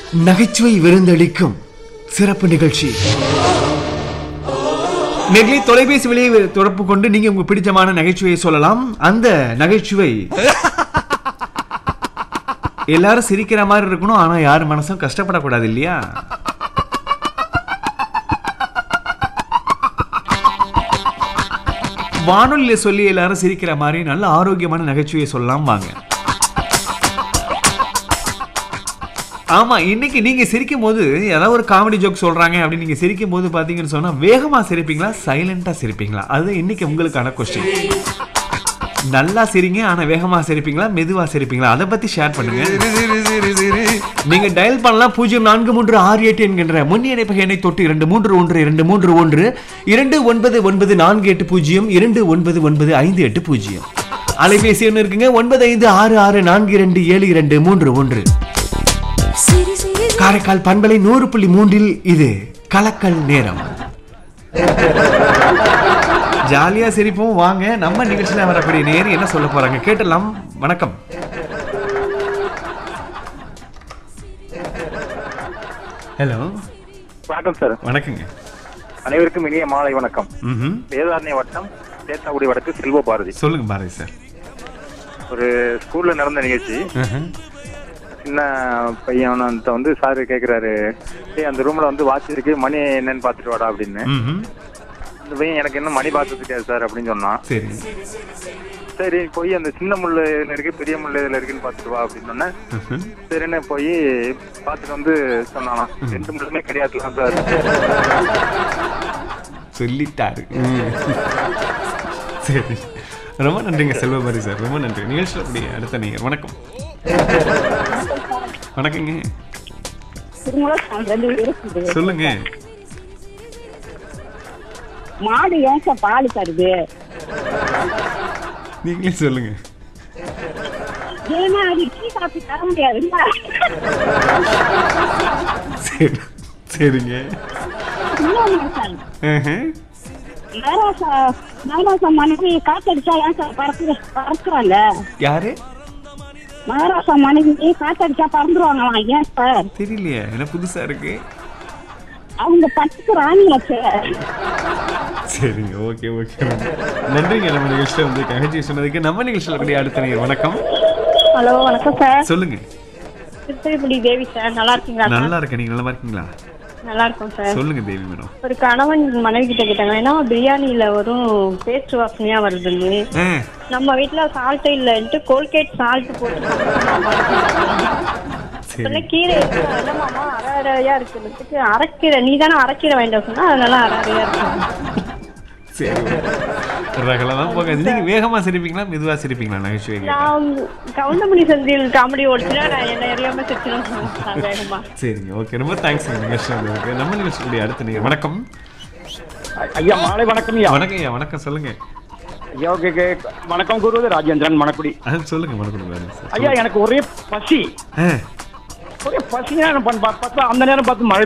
நகைச்சுவை விருந்தளிக்கும் சிறப்பு நிகழ்ச்சி நெகிழி தொலைபேசி வழியை தொடர்பு கொண்டு நீங்க உங்க பிடிச்சமான நகைச்சுவையை சொல்லலாம் அந்த நகைச்சுவை எல்லாரும் சிரிக்கிற மாதிரி இருக்கணும் ஆனா யார் மனசும் கஷ்டப்படக்கூடாது இல்லையா வானொலியில சொல்லி எல்லாரும் சிரிக்கிற மாதிரி நல்ல ஆரோக்கியமான நகைச்சுவையை சொல்லலாம் வாங்க ஆமா இன்னைக்கு நீங்க சிரிக்கும் போது ஏதாவது ஒரு காமெடி ஜோக் சொல்றாங்க அப்படின்னு நீங்க சிரிக்கும் போது பாத்தீங்கன்னு சொன்னா வேகமா சிரிப்பீங்களா சைலண்டா சிரிப்பீங்களா அது இன்னைக்கு உங்களுக்கான கொஸ்டின் நல்லா சிரிங்க ஆனா வேகமா சிரிப்பீங்களா மெதுவா சிரிப்பீங்களா அதை பத்தி ஷேர் பண்ணுங்க நீங்க டயல் பண்ணலாம் பூஜ்ஜியம் நான்கு மூன்று ஆறு எட்டு என்கின்ற முன்னிணைப்பு எண்ணை தொட்டு இரண்டு மூன்று ஒன்று இரண்டு மூன்று ஒன்று இரண்டு ஒன்பது ஒன்பது நான்கு எட்டு பூஜ்ஜியம் இரண்டு ஒன்பது ஒன்பது ஐந்து எட்டு பூஜ்ஜியம் அலைபேசி எண் இருக்குங்க ஒன்பது ஐந்து ஆறு ஆறு நான்கு இரண்டு ஏழு இரண்டு மூன்று ஒன்று சிரி சிரி காரைக்கால் பண்பலை நூறு புள்ளி மூன்றில் இது கலக்கல் நேரம் ஜாலியா சிரிப்போம் வாங்க நம்ம நிகழ்ச்சியில வரக்கூடிய நேர் என்ன சொல்ல போறாங்க கேட்டலாம் வணக்கம் ஹலோ வணக்கம் சார் வணக்கங்க அனைவருக்கும் இனிய மாலை வணக்கம் ம் வேதாரண்ய வட்டம் சேத்தாக்குடி வடக்கு செல்வ பாரதி சொல்லுங்க பாரதி சார் ஒரு ஸ்கூல்ல நடந்த நிகழ்ச்சி சின்ன பையன் வந்து சார் கேக்குறாரு ஏய் அந்த ரூம்ல வந்து வாட்ச் இருக்கு மணி என்னன்னு பாத்துட்டு வாடா அப்படின்னு ம் அந்த பையன் எனக்கு என்ன மணி பார்த்து தெரியாது சார் அப்படின்னு சொன்னான் சரி சரி போய் அந்த சின்ன முள்ளு இதுல இருக்கு பெரிய முள்ளு இதுல இருக்குன்னு பாத்துட்டு வா அப்படின்னு சொன்னேன் ம்ஹும். சரின்னு போய் பார்த்துட்டு வந்து சொன்னானா ரெண்டு முள்ளுமே கிடையாதுலாம் சார் சொல்லிட்டாரு ம். சரி ரொம்ப நன்றிங்க செல்வபாரி சார் ரொம்ப நன்றி நிகழ்ச்சியில் கூடிய அடுத்த நீங்கள் வணக்கம் வணக்கங்க திருமணம் இருக்குது சொல்லுங்க மாடு ஏன் சார் பால் தருது நீங்களே சொல்லுங்க ஏன்னா அது டீ காஃபி தர முடியாதுல்ல சரி சரிங்க இன்னொன்னு சார் ஆஹா. மகாராசா மகாராசா மனைவி காத்தடிச்சா ஏன் சார் பறக்கு பறக்குறாங்க யாரு மகாராசா மனைவி காத்தடிச்சா பறந்துருவாங்களாம் ஏன் சார் தெரியலையே என்ன புதுசா இருக்கு அவங்க பட்டுக்கு ராணியா சார் சரிங்க ஓகே ஓகே நன்றிங்க நம்ம நிகழ்ச்சியில் வந்து ககஜி சொன்னதுக்கு நம்ம நிகழ்ச்சியில் கூடிய அடுத்த நேர் வணக்கம் ஹலோ வணக்கம் சார் சொல்லுங்க திருப்பதிபுடி தேவி சார் நல்லா இருக்கீங்களா சார்? நல்லா இருக்கேன் நீங்க நல்லா இருக்கீங்களா நல்லா இருக்கும் சார் சொல்லுங்க தேவி மேடம் ஒரு கணவன் மனைவி கிட்ட கேட்டாங்க ஏன்னா பிரியாணில வரும் பேஸ்ட் வாசனையா வருதுன்னு ஆ நம்ம வீட்ல சால்ட் இல்லன்ட்டு கோல்கேட் சால்ட் போட்டு சரி சொல்ல கீரை இருக்கு அதெல்லாம் மாமா அரை அரையா இருக்குறதுக்கு அரைக்கீரை நீ தானே அரைக்கீரை வாங்கிட்டு வர சொன்னா அதனால அரை அரையா இருக்கு சரி ரகல தான் போக நீங்க வேகமா சிரிப்பீங்களா மெதுவா சிரிப்பீங்களா நகைச்சுவை கேட்டா? நான் கவுண்டமணி சந்தியில் காமெடி ஓடிச்சுனா நான் என்ன அறியாம சிரிச்சிடும் வேகமா சரிங்க ஓகே ரொம்ப தேங்க்ஸ் நிகழ்ச்சி வந்ததுக்கு நம்ம நிகழ்ச்சி கூடிய அடுத்த நீங்க வணக்கம் ஐயா மாலை வணக்கம் ஐயா வணக்கம் ஐயா வணக்கம் சொல்லுங்க ஐயா ஓகே ஓகே. வணக்கம் குருவது ராஜேந்திரன் மணக்குடி ஆ, சொல்லுங்க வணக்கம் பாருங்க சார் ஐயா எனக்கு ஒரே பசி ஆ ஒரே பசியா பார்த்தா அந்த நேரம் பார்த்து மழை